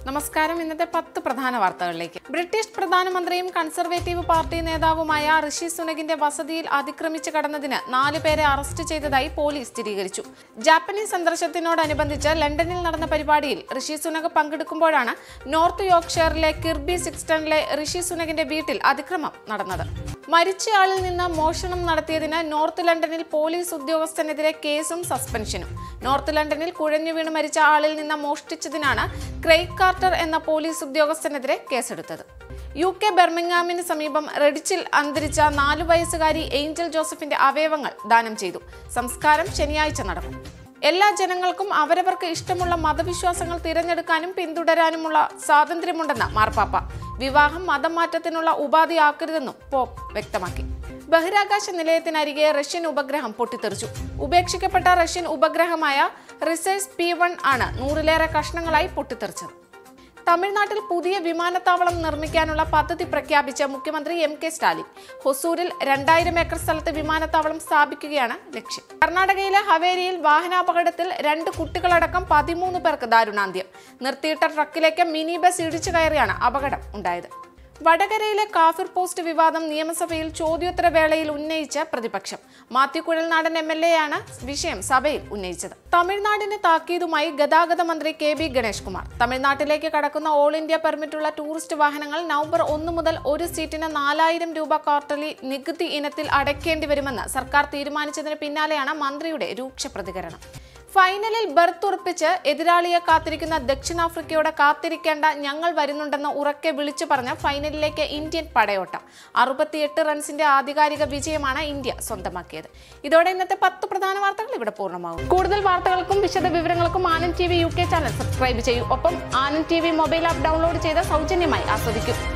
നമസ്കാരം ഇന്നത്തെ പത്ത് പ്രധാന വാർത്തകളിലേക്ക് ബ്രിട്ടീഷ് പ്രധാനമന്ത്രിയും കൺസർവേറ്റീവ് പാർട്ടി നേതാവുമായ ഋഷി സുനകിന്റെ വസതിയിൽ അതിക്രമിച്ച് കടന്നതിന് നാല് പേരെ അറസ്റ്റ് ചെയ്തതായി പോലീസ് സ്ഥിരീകരിച്ചു ജാപ്പനീസ് സന്ദർശനത്തിനോടനുബന്ധിച്ച് ലണ്ടനിൽ നടന്ന പരിപാടിയിൽ ഋഷി സുനക് പങ്കെടുക്കുമ്പോഴാണ് നോർത്ത് യോർക്ക്ഷയറിലെ കിർബി സിക്സ്റ്റണിലെ ഋഷി സുനകിന്റെ വീട്ടിൽ അതിക്രമം നടന്നത് മരിച്ചയാളിൽ നിന്ന് മോഷണം നടത്തിയതിന് നോർത്ത് ലണ്ടനിൽ പോലീസ് ഉദ്യോഗസ്ഥനെതിരെ കേസും സസ്പെൻഷനും നോർത്ത് ലണ്ടനിൽ കുഴഞ്ഞു വീണ് മരിച്ച ആളിൽ നിന്ന് മോഷ്ടിച്ചതിനാണ് ക്രെയ്ഗ് കാർട്ടർ എന്ന പോലീസ് ഉദ്യോഗസ്ഥനെതിരെ കേസെടുത്തത് യു കെ ബെർമിംഗാമിന് സമീപം റെഡിച്ചിൽ അന്തരിച്ച നാലു വയസ്സുകാരി ഏഞ്ചൽ ജോസഫിന്റെ അവയവങ്ങൾ ദാനം ചെയ്തു സംസ്കാരം ശനിയാഴ്ച നടക്കും എല്ലാ ജനങ്ങൾക്കും അവരവർക്ക് ഇഷ്ടമുള്ള മതവിശ്വാസങ്ങൾ തിരഞ്ഞെടുക്കാനും പിന്തുടരാനുമുള്ള സ്വാതന്ത്ര്യമുണ്ടെന്ന് മാർപ്പാപ്പ വിവാഹം മതം മാറ്റത്തിനുള്ള ഉപാധിയാക്കരുതെന്നും പോപ്പ് വ്യക്തമാക്കി ബഹിരാകാശ നിലയത്തിനരികെ റഷ്യൻ ഉപഗ്രഹം പൊട്ടിത്തെറിച്ചു ഉപേക്ഷിക്കപ്പെട്ട റഷ്യൻ ഉപഗ്രഹമായ റിസേഴ്സ് പി വൺ ആണ് നൂറിലേറെ കഷ്ണങ്ങളായി പൊട്ടിത്തെറിച്ചത് തമിഴ്നാട്ടിൽ പുതിയ വിമാനത്താവളം നിർമ്മിക്കാനുള്ള പദ്ധതി പ്രഖ്യാപിച്ച മുഖ്യമന്ത്രി എം കെ സ്റ്റാലിൻ ഹൊസൂരിൽ രണ്ടായിരം ഏക്കർ സ്ഥലത്ത് വിമാനത്താവളം സ്ഥാപിക്കുകയാണ് ലക്ഷ്യം കർണാടകയിലെ ഹവേരിയിൽ വാഹനാപകടത്തിൽ രണ്ട് കുട്ടികളടക്കം പതിമൂന്ന് പേർക്ക് ദാരുണാന്ത്യം നിർത്തിയിട്ട ട്രക്കിലേക്ക് മിനി ബസ് ഇടിച്ചു കയറിയാണ് അപകടം ഉണ്ടായത് വടകരയിലെ കാഫിർ പോസ്റ്റ് വിവാദം നിയമസഭയിൽ ചോദ്യോത്തര വേളയിൽ ഉന്നയിച്ച പ്രതിപക്ഷം Mathew Kuzhalnadan M L A ആണ് വിഷയം സഭയിൽ ഉന്നയിച്ചത് തമിഴ്നാടിന് താക്കീതുമായി ഗതാഗത മന്ത്രി കെ ബി ഗണേഷ് കുമാർ തമിഴ്നാട്ടിലേക്ക് കടക്കുന്ന ഓൾ ഇന്ത്യ പെർമിറ്റുള്ള ടൂറിസ്റ്റ് വാഹനങ്ങൾ നവംബർ ഒന്ന് മുതൽ ഒരു സീറ്റിന് നാലായിരം രൂപ ക്വാർട്ടർലി നികുതി ഇനത്തിൽ അടയ്ക്കേണ്ടി വരുമെന്ന് സർക്കാർ തീരുമാനിച്ചതിന് പിന്നാലെയാണ് മന്ത്രിയുടെ രൂക്ഷ പ്രതികരണം ഫൈനലിൽ ബർത്ത് ഉറപ്പിച്ച് എതിരാളിയെ കാത്തിരിക്കുന്ന ദക്ഷിണാഫ്രിക്കയോട് കാത്തിരിക്കേണ്ട ഞങ്ങൾ വരുന്നുണ്ടെന്ന് ഉറക്കെ വിളിച്ചു പറഞ്ഞ ഫൈനലിലേക്ക് ഇന്ത്യൻ പടയോട്ടം അറുപത്തിയെട്ട് റൺസിന്റെ ആധികാരിക വിജയമാണ് ഇന്ത്യ സ്വന്തമാക്കിയത് ഇതോടെ ഇന്നത്തെ പത്ത് പ്രധാന വാർത്തകൾ ഇവിടെ പൂർണ്ണമാകും കൂടുതൽ വാർത്തകൾക്കും വിശദ വിവരങ്ങൾക്കും Anand T V U K channel subscribe ചെയ്യൂ ഒപ്പം Anand T V mobile app download ചെയ്ത് സൗജന്യമായി ആസ്വദിക്കും